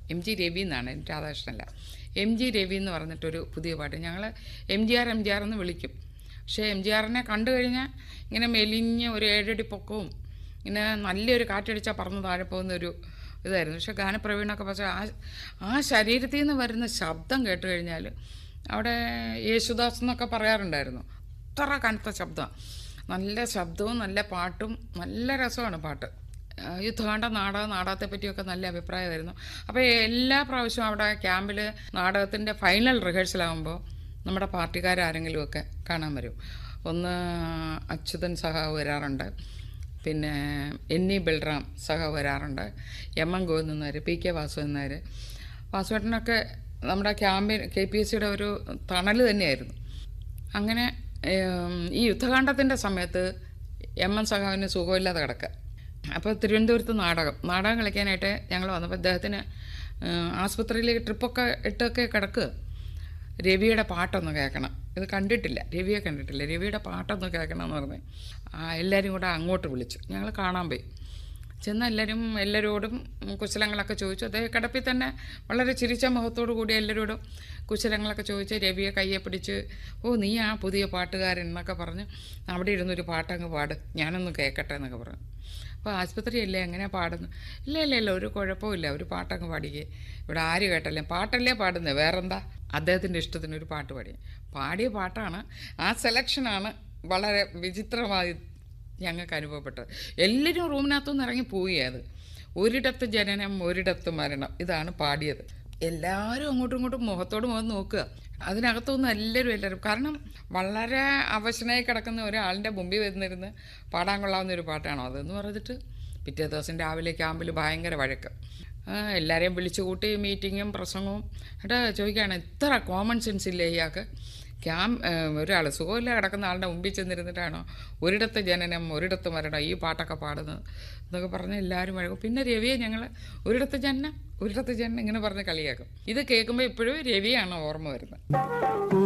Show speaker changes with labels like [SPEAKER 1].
[SPEAKER 1] M G Ravi എന്നാണ് രാധാകൃഷ്ണനല്ല M G Ravi എന്ന് പറഞ്ഞിട്ടൊരു പുതിയ പാട്ട് ഞങ്ങൾ M G R M G R എന്ന് വിളിക്കും പക്ഷേ എം ജി ആറിനെ കണ്ടു കഴിഞ്ഞാൽ ഇങ്ങനെ മെലിഞ്ഞ ഒരു ഏഴടി പൊക്കവും ഇങ്ങനെ നല്ലൊരു കാറ്റടിച്ചാൽ പറന്ന് താഴെ പോകുന്ന ഒരു ഇതായിരുന്നു പക്ഷേ ഗാനപ്രവീണൊക്കെ പക്ഷേ ആ ആ ശരീരത്തിൽ നിന്ന് വരുന്ന ശബ്ദം കേട്ട് കഴിഞ്ഞാൽ അവിടെ യേശുദാസ് എന്നൊക്കെ പറയാറുണ്ടായിരുന്നു അത്ര കനത്ത ശബ്ദം നല്ല ശബ്ദവും നല്ല പാട്ടും നല്ല രസമാണ് പാട്ട് ആ, യുദ്ധകാണ്ഡ നാടകം നാടകത്തെ പറ്റിയൊക്കെ നല്ല അഭിപ്രായമായിരുന്നു അപ്പോൾ എല്ലാ പ്രാവശ്യവും അവിടെ ക്യാമ്പിൽ നാടകത്തിൻ്റെ ഫൈനൽ റിഹേഴ്സലാകുമ്പോൾ നമ്മുടെ പാർട്ടിക്കാരാരെങ്കിലുമൊക്കെ കാണാൻ വരും ഒന്ന് അച്യുതൻ സഹാവ് വരാറുണ്ട് പിന്നെ എൻ ഇ ബൽറാം സഹാവ് വരാറുണ്ട് എം എൻ ഗോവിന്ദനാർ പി കെ വാസുദേവനാർ വാസുവേട്ടനൊക്കെ നമ്മുടെ ക്യാമ്പിൽ കെ പി എസ് സിയുടെ ഒരു തണൽ തന്നെയായിരുന്നു അങ്ങനെ ഏം, ഈ യുദ്ധകാണ്ഡത്തിൻ്റെ സമയത്ത് എം എൻ സഹാവിന് സുഖമില്ലാതെ കിടക്കുക അപ്പോൾ തിരുവനന്തപുരത്ത് നാടകം നാടകം കളിക്കാനായിട്ട് ഞങ്ങൾ വന്നപ്പോൾ അദ്ദേഹത്തിന് ഏം, ആസ്പത്രിയിലേക്ക് ട്രിപ്പൊക്കെ ഇട്ടൊക്കെ കിടക്കുക രവിയുടെ പാട്ടൊന്ന് കേൾക്കണം ഇത് കണ്ടിട്ടില്ല രവിയെ കണ്ടിട്ടില്ല രവിയുടെ പാട്ടൊന്ന് കേൾക്കണം എന്ന് പറഞ്ഞ് ആ എല്ലാവരും കൂടെ അങ്ങോട്ട് വിളിച്ചു ഞങ്ങൾ കാണാൻ പോയി ചെന്ന് എല്ലാവരും എല്ലാവരോടും കുശലങ്ങളൊക്കെ ചോദിച്ചു അദ്ദേഹം കിടപ്പിൽ തന്നെ വളരെ ചിരിച്ച മുഖത്തോടു കൂടി എല്ലാവരോടും കുശലങ്ങളൊക്കെ ചോദിച്ച് രവിയെ കയ്യെ പിടിച്ച് ഓ നീ ആ പുതിയ പാട്ടുകാരൻ എന്നൊക്കെ പറഞ്ഞ് അവിടെ ഇരുന്നൊരു പാട്ടങ്ങ് പാട് ഞാനൊന്ന് കേൾക്കട്ടെ എന്നൊക്കെ പറഞ്ഞു അപ്പോൾ ആശുപത്രിയല്ലേ എങ്ങനെ പാടുന്നു ഇല്ല ഇല്ല ഇല്ല ഒരു കുഴപ്പമില്ല ഒരു പാട്ടങ്ങ് പാടിക്കേ ഇവിടെ ആര് കേട്ടല്ലേ പാട്ടല്ലേ പാടുന്നത് വേറെന്താ അദ്ദേഹത്തിൻ്റെ ഇഷ്ടത്തിന് ഒരു പാട്ട് പാടി പാടിയ പാട്ടാണ് ആ സെലക്ഷനാണ് വളരെ വിചിത്രമായി ഞങ്ങൾക്ക് അനുഭവപ്പെട്ടത് എല്ലാവരും റൂമിനകത്തുനിന്ന് ഇറങ്ങി പോയി അത് ഒരിടത്ത് ജനനം ഒരിടത്ത് മരണം ഇതാണ് പാടിയത് എല്ലാവരും അങ്ങോട്ടും ഇങ്ങോട്ടും മുഖത്തോട് മുഖം നോക്കുക അതിനകത്തൊന്നും എല്ലാവരും എല്ലാവരും കാരണം വളരെ അവശനായി കിടക്കുന്ന ഒരാളിൻ്റെ മുമ്പിൽ വന്നിരുന്ന് പാടാൻ കൊള്ളാവുന്ന ഒരു പാട്ടാണോ അതെന്ന് പറഞ്ഞിട്ട് പിറ്റേ ദിവസം രാവിലെ ക്യാമ്പിൽ ഭയങ്കര വഴക്ക് ആ, എല്ലാവരെയും വിളിച്ചു കൂട്ടി മീറ്റിങ്ങും പ്രസംഗവും ഏട്ടാ ചോദിക്കുകയാണ് ഇത്ര കോമൺ സെൻസ് ഇല്ലേ ഇയാൾക്ക് ക്യാം ഒരാൾ സുഖമില്ല കിടക്കുന്ന ആളുടെ മുമ്പിൽ ചെന്നിരുന്നിട്ടാണോ ഒരിടത്ത് ജനനം ഒരിടത്ത് മരണം ഈ പാട്ടൊക്കെ പാടുന്നത് എന്നൊക്കെ പറഞ്ഞ് എല്ലാവരും വഴക്കും പിന്നെ രവിയെ ഞങ്ങൾ ഒരിടത്ത് ജനനം ഒരിടത്ത് ജനനം ഇങ്ങനെ പറഞ്ഞ് കളിയാക്കും ഇത് കേൾക്കുമ്പോൾ ഇപ്പോഴും രവിയാണ് ഓർമ്മ വരുന്നത്